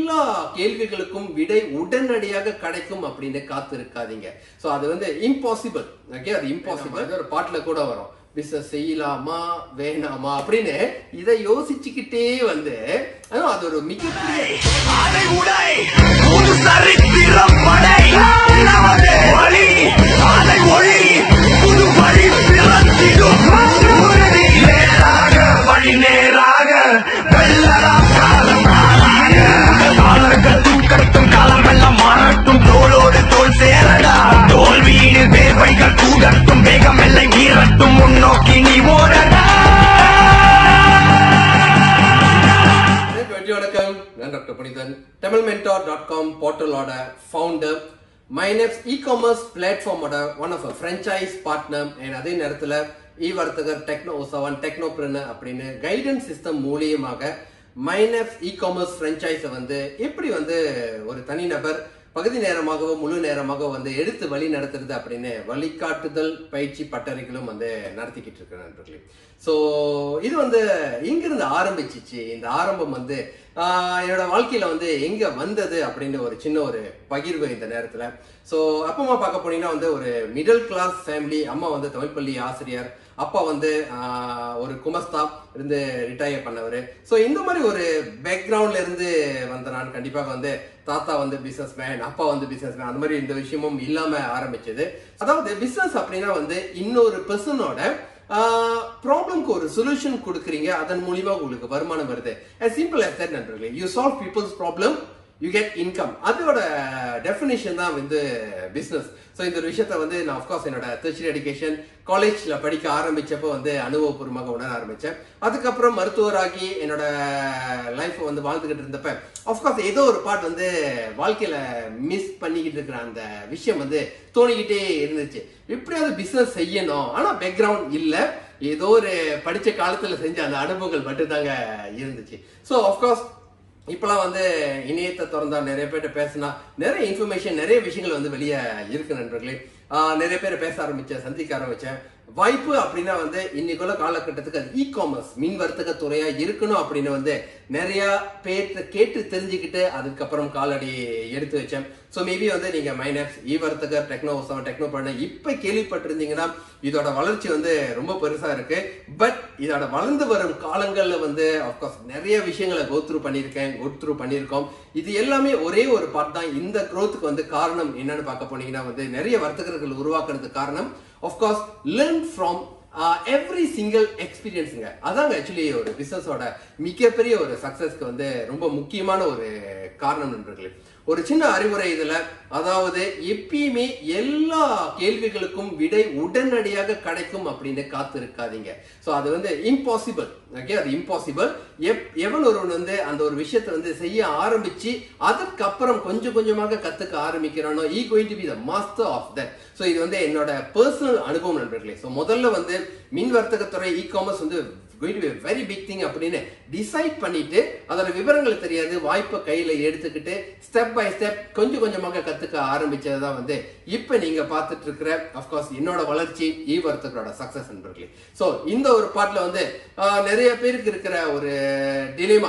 எல்லா கேள்விகளுக்கும் விடை உடனடியாக கிடைக்கும் அப்படின்னு காத்து இருக்காதீங்க சோ அது வந்து இம்பாசிபிள் ஓகே அது இம்பாசிபிள் ஒரு பாட்டுல கூட வரும் பிசினஸ் செய்யலாமா வேணாமா அப்படின்னு இதை யோசிச்சுக்கிட்டே வந்து அதுவும் அது ஒரு மிகப்பெரிய அதை உடை புது சரித்திரம் படை நமது வழி அதை ஒளி புது வழி பிறந்திடும் உறுதி நேராக வழி நேராக வெள்ளலாம் காலம் காலாக காலர்கள் தூக்கட்டும் காலம் எல்லாம் மாறட்டும் தோளோடு தோல் சேரடா தோல்வியில் வேர்வைகள் கூடட்டும் வேகம் எல்லை மீறட்டும் முன்னோக்கி நீ ஓடடா வெற்றி வணக்கம் நான் doctor Punithan Tamil mentor dot com போர்ட்டலோட ஃபவுண்டர் மைனப்ஸ் இ காமர்ஸ் பிளாட்ஃபார்மோட one of franchise partner and அதே நேரத்தில் இ வர்த்தகர் டெக்னோ செவன் டெக்னோபிரனர் அப்படின்னு கைடன்ஸ் சிஸ்டம் மூலியமாக மைனப்ஸ் இ காமர்ஸ் ஃப்ரெஞ்சைஸை வந்து எப்படி வந்து ஒரு தனிநபர் பகுதி நேரமாகவோ முழு நேரமாகவோ வந்து எடுத்து வழி நடத்துறது அப்படின்னு வழிகாட்டுதல் பயிற்சி பட்டறைகளும் வந்து நடத்திக்கிட்டு இருக்கிற நண்பர்களே ஸோ இது வந்து இங்கிருந்து ஆரம்பிச்சிச்சு இந்த ஆரம்பம் வந்து ஆஹ், என்னோட வாழ்க்கையில வந்து எங்க வந்தது அப்படின்னு ஒரு சின்ன ஒரு பகிர்வு இந்த நேரத்துல ஸோ அப்பமா பார்க்க போனீங்கன்னா வந்து ஒரு மிடில் கிளாஸ் ஃபேமிலி அம்மா வந்து தமிழ் பள்ளி ஆசிரியர் அப்பா வந்து ஆஹ், ஒரு குமஸ்தா இருந்து ரிட்டையர் பண்ணவர் ஸோ இந்த மாதிரி ஒரு பேக்ரவுண்ட்ல இருந்து வந்த நான் கண்டிப்பாக வந்து தாத்தா வந்து பிசினஸ் மேன் அப்பா வந்து பிசினஸ் மேன் அந்த மாதிரி இந்த விஷயமும் இல்லாம ஆரம்பிச்சது அதாவது பிசினஸ் அப்படின்னா வந்து இன்னொரு பர்சனோட ப்ராப்ளம்க்கு ஒரு சொல்யூஷன் கொடுக்குறீங்க அதன் மூலியமா உங்களுக்கு வருமானம் வருது as சிம்பிள் as that நண்பர்களே you solve people's problem you get income அதோட டெஃபினேஷன் தான் வந்து பிஸ்னஸ் ஸோ இந்த ஒரு விஷயத்த வந்து நான் அஃப்கோர்ஸ் என்னோட டெர்ஷரி எஜுகேஷன் காலேஜில் படிக்க ஆரம்பிச்சப்போ வந்து அனுபவபூர்வமாக உணர ஆரம்பித்தேன் அதுக்கப்புறம் மருத்துவராகி என்னோட லைஃப்பை வந்து வாழ்ந்துக்கிட்டு இருந்தப்ப அஃப்கோர்ஸ் ஏதோ ஒரு பார்ட் வந்து வாழ்க்கையில் மிஸ் பண்ணிக்கிட்டு இருக்கிற அந்த விஷயம் வந்து தோணிக்கிட்டே இருந்துச்சு எப்படியாவது பிஸ்னஸ் செய்யணும் ஆனால் பேக்ரவுண்ட் இல்லை ஏதோ ஒரு படித்த காலத்தில் செஞ்ச அந்த அனுபவங்கள் மட்டும்தாங்க இருந்துச்சு ஸோ அஃப்கோர்ஸ் இப்பெல்லாம் வந்து இணையத்தை திறந்தா நிறைய பேர்ட்ட பேசினா நிறைய இன்ஃபர்மேஷன் நிறைய விஷயங்கள் வந்து வெளியே இருக்கு நண்பர்களே ஆஹ் நிறைய பேர் பேச ஆரம்பிச்சேன் சந்திக்க ஆரம்பிச்சேன் வாய்ப்பு அப்படின்னா வந்து இன்னைக்குள்ள காலகட்டத்துக்கு அது இ காமர்ஸ் மின் வர்த்தக துறையா இருக்கணும் அப்படின்னு வந்து நிறைய பேர்த்த கேட்டு தெரிஞ்சுக்கிட்டு அதுக்கப்புறம் காலடி எடுத்து வச்சேன் ஸோ மேபி வந்து நீங்க மைனப்ஸ் இ வர்த்தகர் டெக்னோ டெக்னோ பண்ண இப்ப கேள்விப்பட்டிருந்தீங்கன்னா இதோட வளர்ச்சி வந்து ரொம்ப பெருசா இருக்கு பட் இதோட வளர்ந்து வரும் காலங்கள்ல வந்து அஃப்கோர்ஸ் நிறைய விஷயங்களை கோத்ரூ பண்ணியிருக்கேன் கோத்ரூ பண்ணியிருக்கோம் இது எல்லாமே ஒரே ஒரு பார்ட் தான் இந்த growth-க்கு வந்து காரணம் என்னன்னு பார்க்க போனீங்கன்னா வந்து நிறைய வர்த்தகர்கள் உருவாக்குறதுக்கு காரணம் of course learn from every single எக்ஸ்பீரியன்ஸுங்க அதாங்க ஆக்சுவலி ஒரு பிசினஸோட மிகப்பெரிய ஒரு சக்சஸ்க்கு வந்து ரொம்ப முக்கியமான ஒரு காரணம் நண்பர்களே ஒரு சின்ன அறிவுரை இதுல அதாவது எப்பயுமே எல்லா கேள்விகளுக்கும் விடை உடனடியாக கிடைக்கும் அப்படின்னு காத்து இருக்காதீங்க ஸோ அது வந்து இம்பாசிபிள் ஓகே அது இம்பாசிபிள் எப் எவன் ஒருவன் வந்து அந்த ஒரு விஷயத்தை வந்து செய்ய ஆரம்பிச்சு அதுக்கப்புறம் கொஞ்சம் கொஞ்சமாக கத்துக்க ஆரம்பிக்கிறானோ he going to be the master of that so இது வந்து என்னோட பர்சனல் அனுபவம் நண்பர்களே ஸோ முதல்ல வந்து மின் வர்த்தகத்துறை இ காமர்ஸ் வந்து going to be a very big thing அப்படின்னு டிசைட் பண்ணிட்டு அதோட விவரங்கள் தெரியாது வாய்ப்பை கையில எடுத்துக்கிட்டு ஸ்டெப் பை ஸ்டெப் கொஞ்சம் கொஞ்சமாக கத்துக்க ஆரம்பிச்சது தான் வந்து இப்போ நீங்க பார்த்துட்டு இருக்கிற அஃப்கோர்ஸ் என்னோட வளர்ச்சி ஈ வர்த்தகரோட சக்சஸ் நண்பர்களே ஸோ இந்த ஒரு பார்ட்ல வந்து ஆஹ், நிறைய பேருக்கு இருக்கிற ஒரு டிலேமா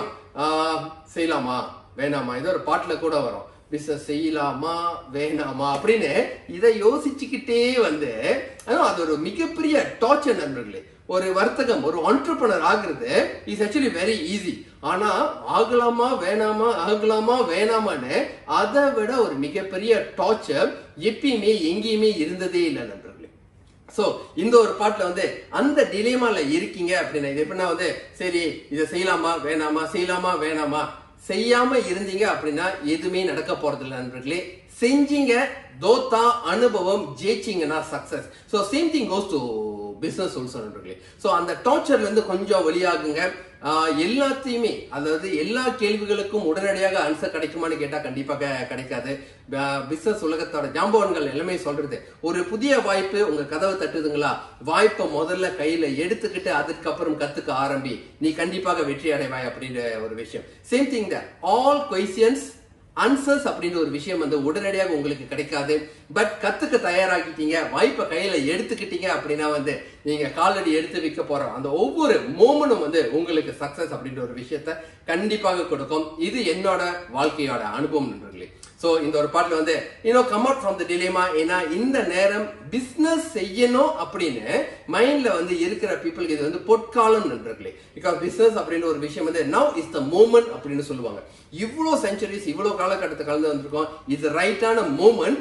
செய்யலாமா வேணாமா இது ஒரு பாட்டுல கூட வரும் பிசினஸ் செய்யலாமா வேணாமா அப்படின்னு இதை யோசிச்சுக்கிட்டே வந்து அதுவும் அது ஒரு மிகப்பெரிய டார்ச்சர் நண்பர்களே ஒரு வர்த்தகம் ஒரு entrepreneur ஆகுறது இஸ் ஆக்சுவலி வெரி ஈஸி ஆனா ஆகலாமா வேணாமா ஆகலாமா வேணாமான்னு அதை விட ஒரு மிகப்பெரிய டார்ச்சர் எப்பயுமே எங்கேயுமே இருந்ததே இல்லை நண்பர்களே சோ இந்த ஒரு பாட்டுல வந்து அந்த டிலேமால இருக்கீங்க அப்படின்னா இது எப்படின்னா வந்து சரி இதை செய்யலாமா வேணாமா செய்யலாமா வேணாமா செய்யாம இருந்தீங்க அப்படின்னா எதுவுமே நடக்க போறது இல்லை நண்பர்களே செஞ்சீங்க தோத்தா அனுபவம் ஜெயிச்சிங்கன்னா success so same thing goes to business also நண்பர்களே ஸோ அந்த டார்ச்சர்ல இருந்து கொஞ்சம் வெளியாகுங்க ஆஹ் எல்லாத்தையுமே அதாவது எல்லா கேள்விகளுக்கும் உடனடியாக ஆன்சர் கிடைக்குமான்னு கேட்டா கண்டிப்பாக கிடைக்காது பிசினஸ் உலகத்தோட ஜாம்பவன்கள் எல்லாமே சொல்றது ஒரு புதிய வாய்ப்பு உங்க கதவை தட்டுதுங்களா வாய்ப்பை முதல்ல கையில எடுத்துக்கிட்டு அதுக்கப்புறம் கத்துக்க ஆரம்பி நீ கண்டிப்பாக வெற்றி அடைவாய் அப்படின்ற ஒரு விஷயம் same thing the all questions answers அப்படின்ற ஒரு விஷயம் வந்து உடனடியாக உங்களுக்கு கிடைக்காது பட் கத்துக்க தயாராகிட்டீங்க வாய்ப்பை கையில எடுத்துக்கிட்டீங்க அப்படின்னா வந்து நீங்க காலடி எடுத்து வைக்க போற அந்த ஒவ்வொரு மோமனும் வந்து உங்களுக்கு சக்சஸ் அப்படின்ற ஒரு விஷயத்த கண்டிப்பாக கொடுக்கும் இது என்னோட வாழ்க்கையோட அனுபவம் நண்பர்களே ஸோ இந்த ஒரு பாட்டில் வந்து you know come out from the dilemma ஏன்னா இந்த நேரம் பிஸ்னஸ் செய்யணும் அப்படின்னு மைண்ட்ல வந்து இருக்கிற பீப்புளுக்கு இது வந்து பொற்காலம் நண்பர்களே பிகாஸ் பிஸ்னஸ் அப்படின்னு ஒரு விஷயம் வந்து நவ் இஸ் த மூமெண்ட் அப்படின்னு சொல்லுவாங்க இவ்வளோ செஞ்சுரிஸ் இவ்வளோ காலகட்டத்தை கலந்து வந்திருக்கோம் இது ரைட்டான மூமெண்ட்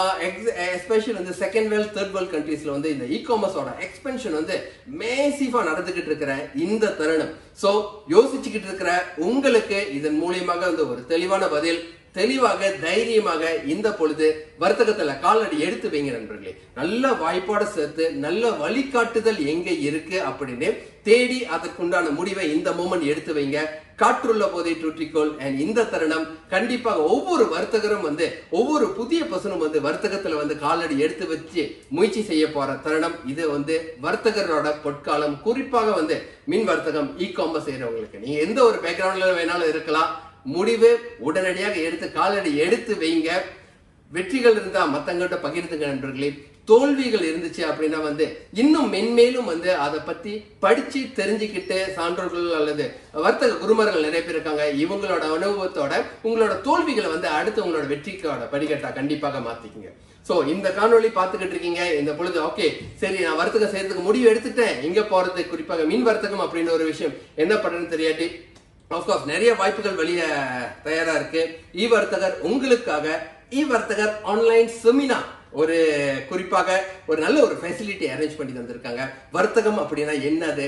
எஸ்பெஷல் வந்து செகண்ட் வேர்ல்ட் தேர்ட் வேர்ல்ட் கண்ட்ரீஸ்ல வந்து இந்த இ காமர்ஸோட எக்ஸ்பென்ஷன் வந்து மேசிவா நடந்துகிட்டு இருக்கிற இந்த தருணம் ஸோ யோசிச்சுக்கிட்டு இருக்கிற உங்களுக்கு இதன் மூலியமாக வந்து ஒரு தெளிவான பதில் தெளிவாக தைரியமாக இந்த பொழுது வர்த்தகத்துல காலடி எடுத்து வைங்க நண்பர்களே நல்ல வாய்ப்பாட சேர்த்து நல்ல வழிகாட்டுதல் எங்க இருக்கு அப்படின்னு தேடி அதற்குண்டான முடிவை இந்த மூமெண்ட் எடுத்து வைங்க காற்றுள்ள போதை தூற்றிக்கோள் அண்ட் இந்த தருணம் கண்டிப்பாக ஒவ்வொரு வர்த்தகரும் வந்து ஒவ்வொரு புதிய பசனும் வந்து வர்த்தகத்துல வந்து காலடி எடுத்து வச்சு முயற்சி செய்ய போற தருணம் இது வந்து வர்த்தகரோட பொற்காலம் குறிப்பாக வந்து மின் வர்த்தகம் இ காமர்ஸ் செய்யறவங்களுக்கு நீங்க எந்த ஒரு பேக்ரவுண்ட்ல வேணாலும் இருக்கலாம் முடிவு உடனடியாக எடுத்து காலடி எடுத்து வைங்க வெற்றிகள் இருந்தா மத்தவங்கள்ட்ட பகிர்ந்துங்க நண்பர்களே தோல்விகள் இருந்துச்சு அப்படின்னா வந்து இன்னும் மென்மேலும் வந்து அதை பத்தி படிச்சு தெரிஞ்சுக்கிட்டு சான்றோர்கள் அல்லது வர்த்தக குருமார்கள் நிறைய பேர் இருக்காங்க இவங்களோட அனுபவத்தோட உங்களோட தோல்விகளை வந்து அடுத்து உங்களோட வெற்றிக்கோட படிக்கட்டா கண்டிப்பாக மாத்திக்குங்க சோ இந்த காணொளி பார்த்துக்கிட்டு இருக்கீங்க இந்த பொழுது ஓகே சரி நான் வர்த்தகம் செய்யறதுக்கு முடிவு எடுத்துட்டேன் எங்க போறது குறிப்பாக மீன் வர்த்தகம் அப்படின்னு ஒரு விஷயம் என்ன பண்றதுன்னு தெரியாட்டி ஆஃப்கோர்ஸ் நிறைய வாய்ப்புகள் வெளியே தயாரா இருக்கு இ வர்த்தகர் உங்களுக்காக இ வர்த்தகர் ஆன்லைன் செமினார் ஒரு குறிப்பாக ஒரு நல்ல ஒரு ஃபெசிலிட்டி அரேஞ்ச் பண்ணி தந்திருக்காங்க வர்த்தகம் அப்படின்னா என்னது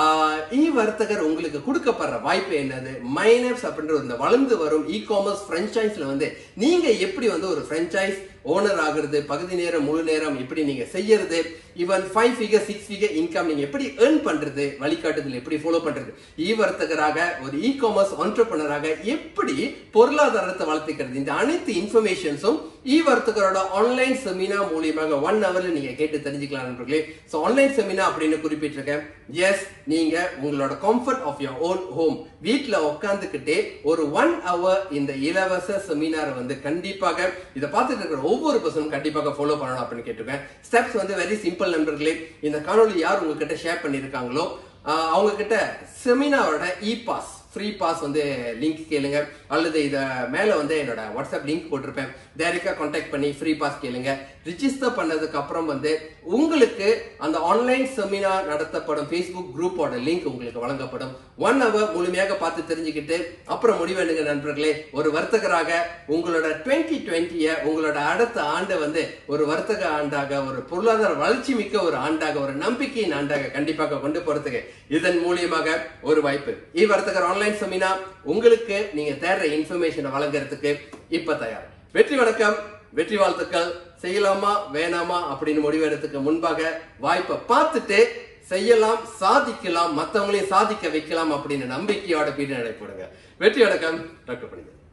இ வர்த்தகர் உங்களுக்கு கொடுக்கப்படுற வாய்ப்பு என்னது மைனப்ஸ் அப்படின்ற இந்த வளர்ந்து வரும் இ காமர்ஸ் ஃப்ரெஞ்சைஸ்ல வந்து நீங்க எப்படி வந்து ஒரு ஃப்ரெஞ்சைஸ் ஓனர் ஆகுறது பகுதி நேரம் முழு நேரம் எப்படி நீங்க செய்யறது even five figure six figure income நீங்க எப்படி ஏர்ன் பண்றது வழிகாட்டுதல் எப்படி ஃபாலோ பண்றது இ வர்த்தகராக ஒரு இ காமர்ஸ் ஆண்டர்பனராக எப்படி பொருளாதாரத்தை வளர்த்துக்கிறது இந்த அனைத்து இன்ஃபர்மேஷன்ஸும் இ வர்த்தகரோட ஆன்லைன் செமினா மூலியமாக ஒன் ஹவர்ல நீங்க கேட்டு தெரிஞ்சுக்கலாம் நண்பர்களே ஸோ ஆன்லைன் செமினா அப்படின்னு குறிப்பிட்டிருக்கேன் எஸ் நீங்க உங்களோட comfort of your own home வீட்டுல உட்காந்துக்கிட்டே ஒரு ஒன் ஹவர் இந்த இலவச செமினார் வந்து கண்டிப்பாக இதை பார்த்துட்டு இருக்கிற ஒவ்வொரு பர்சனும் கண்டிப்பாக ஃபாலோ பண்ணணும் அப்படின்னு கேட்டிருக்கேன் ஸ்டெப்ஸ் வந்து வெரி சிம்பிள் நண்பர்களே இந்த காணொலி யார் உங்ககிட்ட ஷேர் பண்ணியிருக்காங்களோ ஆஹ் அவங்க கிட்ட செமினாரோட இ பாஸ் ஃப்ரீ பாஸ் வந்து லிங்க் கேளுங்க அல்லது இதை மேலே வந்து என்னோட வாட்ஸ்அப் லிங்க் போட்டிருப்பேன் டைரெக்டாக காண்டாக்ட் பண்ணி ஃப்ரீ பாஸ் கேளுங்க ரிஜிஸ்டர் பண்ணதுக்கு அப்புறம் வந்து உங்களுக்கு அந்த ஆன்லைன் செமினார் நடத்தப்படும் ஃபேஸ்புக் குரூப்போட லிங்க் உங்களுக்கு வழங்கப்படும் ஒன் ஹவர் முழுமையாக பார்த்து தெரிஞ்சுக்கிட்டு அப்புறம் முடிவெடுங்க நண்பர்களே ஒரு வர்த்தகராக உங்களோட டுவெண்ட்டி டுவெண்ட்டிய உங்களோட அடுத்த ஆண்டை வந்து ஒரு வர்த்தக ஆண்டாக ஒரு பொருளாதார வளர்ச்சி மிக்க ஒரு ஆண்டாக ஒரு நம்பிக்கையின் ஆண்டாக கண்டிப்பாக கொண்டு போறதுக்கு இதன் மூலியமாக ஒரு வாய்ப்பு இ வர்த்தகர் ஆன்லைன் செமினா உங்களுக்கு நீங்க தேடுற இன்ஃபர்மேஷனை வழங்குறதுக்கு இப்ப தயார் வெற்றி வணக்கம் வெற்றி வாழ்த்துக்கள் செய்யலாமா வேணாமா அப்படின்னு முடிவெடுறதுக்கு முன்பாக வாய்ப்பை பார்த்துட்டு செய்யலாம் சாதிக்கலாம் மத்தவங்களையும் சாதிக்க வைக்கலாம் அப்படின்னு நம்பிக்கையோட பீடு நடைபெறுங்க வெற்றி வணக்கம் டாக்டர் பண்ணிங்க